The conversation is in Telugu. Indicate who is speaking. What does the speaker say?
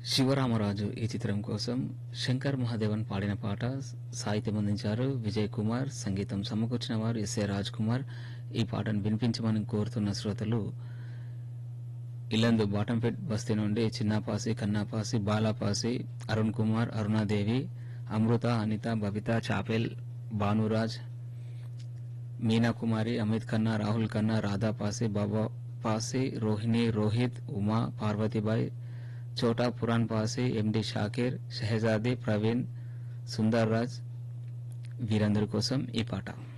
Speaker 1: శివరామరాజు ఈ చిత్రం కోసం శంకర్ మహాదేవన్ పాడిన పాట సాహిత్యం అందించారు విజయ్ కుమార్ సంగీతం సమకూర్చిన వారు ఎస్ఏ రాజ్ కుమార్ ఈ పాటను వినిపించమని కోరుతున్న శ్రోతలు ఇల్లందు బాటంపేట్ బస్తీ నుండి చిన్నాపాసి కన్నాపాసి బాలాపాసి అరుణ్ కుమార్ అరుణాదేవి అమృత అనిత బబిత చాపెల్ భానురాజ్ మీనా కుమారి అమిత్ ఖన్నా రాహుల్ ఖన్నా రాధా పాసి బాబా పాసి రోహిణి రోహిత్ ఉమా పార్వతీబాయ్ చోటా పురాణ్ పాసి ఎండి షాకీర్ షెహజాది ప్రవీణ్ సుందర్ రాజ్ వీరందరి కోసం ఈ పాట